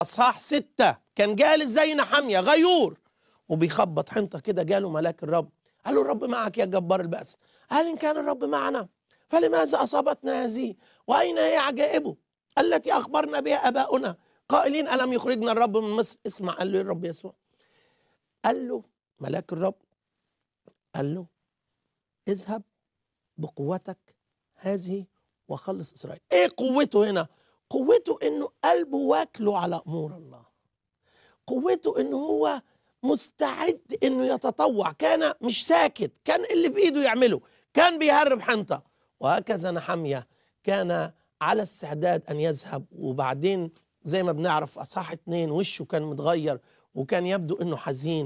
اصحاح ستة كان جالس زي نحامية غيور وبيخبط حنطة كده جاله ملاك الرب قال له الرب معك يا جبار البأس قال إن كان الرب معنا فلماذا أصابتنا هذه وأين هي عجائبه التي أخبرنا بها أباؤنا قائلين ألم يخرجنا الرب من مصر اسمع قال له الرب يسوع قال له ملاك الرب قال له اذهب بقوتك هذه وخلص إسرائيل إيه قوته هنا قوته إنه قلبه واكله على أمور الله قوته إنه هو مستعد انه يتطوع كان مش ساكت كان اللي بايده يعمله كان بيهرب حنطه وهكذا نحمية كان على استعداد ان يذهب وبعدين زي ما بنعرف اصحاح اتنين وشه كان متغير وكان يبدو انه حزين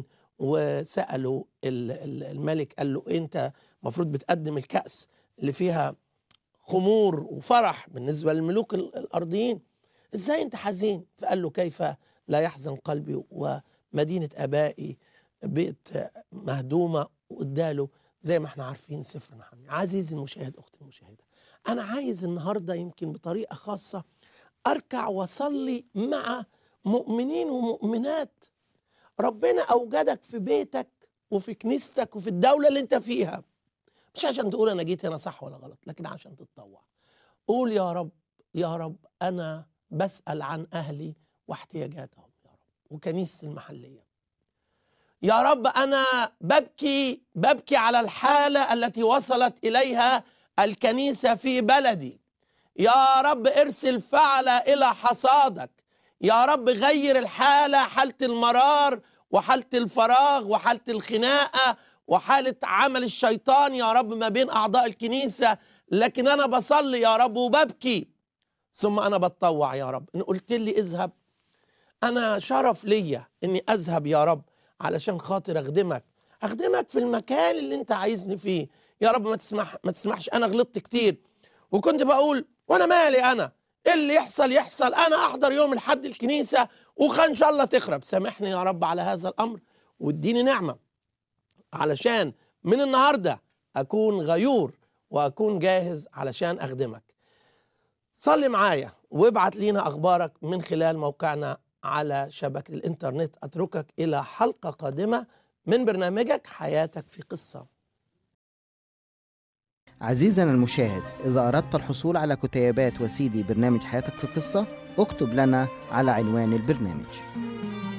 وساله ال- ال- الملك قال له انت المفروض بتقدم الكاس اللي فيها خمور وفرح بالنسبه للملوك ال- الارضيين ازاي انت حزين فقال له كيف لا يحزن قلبي ومدينه ابائي بيت مهدومه واداله زي ما احنا عارفين سفر نحمية عزيزي المشاهد اختي المشاهده انا عايز النهارده يمكن بطريقه خاصه اركع واصلي مع مؤمنين ومؤمنات ربنا اوجدك في بيتك وفي كنيستك وفي الدوله اللي انت فيها مش عشان تقول انا جيت هنا صح ولا غلط لكن عشان تتطوع قول يا رب يا رب انا بسال عن اهلي واحتياجاتهم يا رب وكنيستي المحليه يا رب انا ببكي ببكي على الحاله التي وصلت اليها الكنيسه في بلدي يا رب ارسل فعل الى حصادك يا رب غير الحاله حاله المرار وحاله الفراغ وحاله الخناقه وحاله عمل الشيطان يا رب ما بين اعضاء الكنيسه لكن انا بصلي يا رب وببكي ثم انا بتطوع يا رب ان قلت لي اذهب انا شرف ليا اني اذهب يا رب علشان خاطر اخدمك اخدمك في المكان اللي انت عايزني فيه يا رب ما تسمح ما تسمحش انا غلطت كتير وكنت بقول وانا مالي انا إيه اللي يحصل يحصل انا احضر يوم الحد الكنيسه وان شاء الله تخرب سامحني يا رب على هذا الامر واديني نعمه علشان من النهارده اكون غيور واكون جاهز علشان اخدمك صلي معايا وابعت لينا اخبارك من خلال موقعنا على شبكه الانترنت اتركك الى حلقه قادمه من برنامجك حياتك في قصه عزيزنا المشاهد إذا أردت الحصول على كتيبات وسيدي برنامج حياتك في قصة اكتب لنا على عنوان البرنامج